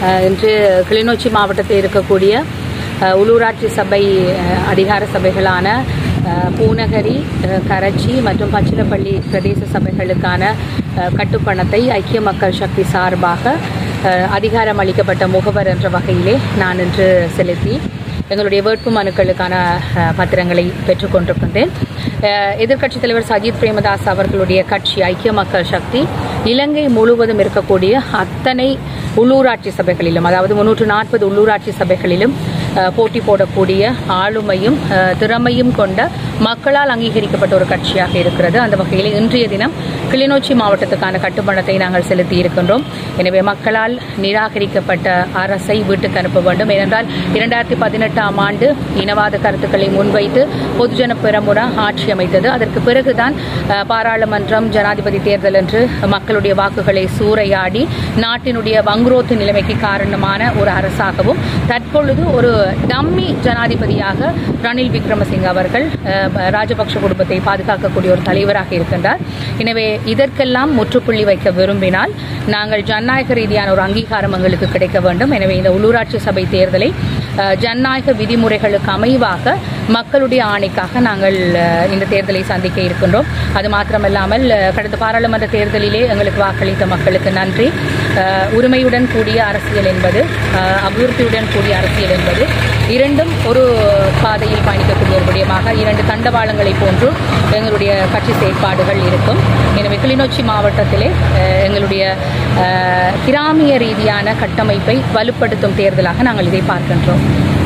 அஹ், இன்று கிளிநொச்சி மாவட்டத்தில் இருக்கக்கூடிய அஹ், உள்ளூராட்சி சபை அஹ், அதிகார சபைகளான அஹ், பூநகரி அஹ், கரச்சி மற்றும் பச்சிலப்பள்ளி பிரதேச சபைகளுக்கான அஹ், கட்டுப்பணத்தை ஐக்கிய மக்கள் சக்தி சார்பாக அஹ், அதிகாரம் அளிக்கப்பட்ட முகவர் என்ற வகையிலே நான் இன்று செலுத்தி எங்களுடைய வேட்பு மனுக்களுக்கான அஹ், பத்திரங்களை பெற்றுக்கொண்டிருக்கின்றேன் அஹ், எதிர்க்கட்சித் தலைவர் சஜித் பிரேமதாஸ் அவர்களுடைய கட்சி ஐக்கிய மக்கள் சக்தி இலங்கை முழுவதும் இருக்கக்கூடிய அத்தனை உள்ளூராட்சி சபைகளிலும் அதாவது முன்னூற்று நாற்பது உள்ளூராட்சி சபைகளிலும் அஹ், போட்டி போடக்கூடிய ஆளுமையும் அஹ், திறமையும் கொண்ட மக்களால் அங்கீகரிக்கப்பட்ட ஒரு கட்சியாக இருக்கிறது அந்த வகையில் இன்றைய தினம் கிளிநொச்சி மாவட்டத்துக்கான கட்டுப்பணத்தை நாங்கள் செலுத்தி இருக்கின்றோம் எனவே மக்களால் நிராகரிக்கப்பட்ட அரசை வீட்டுக்கு அனுப்ப வேண்டும் ஏனென்றால் இரண்டாயிரத்தி பதினெட்டாம் ஆண்டு இனவாத கருத்துக்களை முன்வைத்து பொதுஜன பெரமுன ஆட்சி அமைத்தது அதற்கு பிறகுதான் அஹ், பாராளுமன்றம் ஜனாதிபதி தேர்தல் என்று மக்களுடைய வாக்குகளை சூறையாடி நாட்டினுடைய வங்குரோத்து நிலைமைக்கு காரணமான ஒரு அரசாகவும் தற்பொழுது ஒரு டம்மி ஜனாதிபதியாக ரணில் விக்ரமசிங்க அவர்கள் அஹ், ராஜபக்ஷ குடும்பத்தை பாதுகாக்கக்கூடிய ஒரு தலைவராக இருக்கின்றார் எனவே இதற்கெல்லாம் முற்றுப்புள்ளி வைக்க விரும்பினால் நாங்கள் ஜனநாயக ரீதியான ஒரு அங்கீகாரம் எங்களுக்கு கிடைக்க வேண்டும் எனவே இந்த உள்ளூராட்சி சபை தேர்தலை அஹ், ஜனநாயக விதிமுறைகளுக்கு அமைவாக மக்களுடைய ஆணைக்காக நாங்கள் அஹ், இந்த தேர்தலை சந்திக்க இருக்கின்றோம் அது மாத்திரமல்லாமல் அஹ், கடந்த பாராளுமன்ற தேர்தலிலே எங்களுக்கு வாக்களித்த மக்களுக்கு நன்றி அஹ், உரிமையுடன் கூடிய அரசியல் என்பது அஹ், அபிவிருத்தியுடன் கூடிய அரசியல் என்பது இரண்டும் ஒரு பாதையில் பயணிக்கக்கூடிய ஒரு விடயமாக இரண்டு தண்டவாளங்களை போன்று எங்களுடைய கட்சி செயற்பாடுகள் இருக்கும் எனவே கிளிநொச்சி மாவட்டத்திலே அஹ், எங்களுடைய அஹ், கிராமிய ரீதியான கட்டமைப்பை வலுப்படுத்தும் தேர்தலாக நாங்கள் இதை பார்க்கின்றோம்